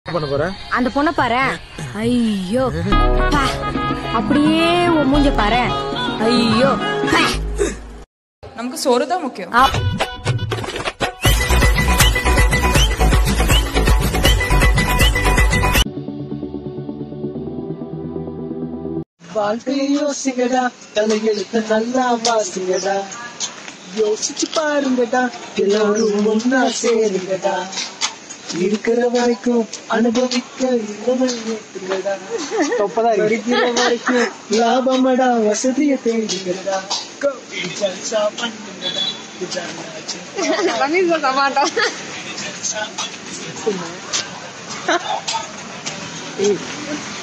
பண்ண போற அந்த பொண்ணை பாரு ஐயோ பா. அப்படியே உன் மூஞ்ச பாரு ஐயோ பா. நமக்கு சோறு தான் முக்கியம் ஆ. வாழ்க்கையை யோசிங்கடா தலையெழுத்த நல்லா வாசிங்கடா யோசிச்சு பாருங்கடா எல்லாரும் ஒன்னா சேருங்கடா இருக்கிற வரைக்கும் அனுபவிக்க இரவல் ஏற்றுங்கடா படிக்கிற வரைக்கும் லாபமடா வசதிய தேடுங்கடா கோடி ஜல்சா பண்ணுங்கடா இதானாச்சு. மாட்டோம்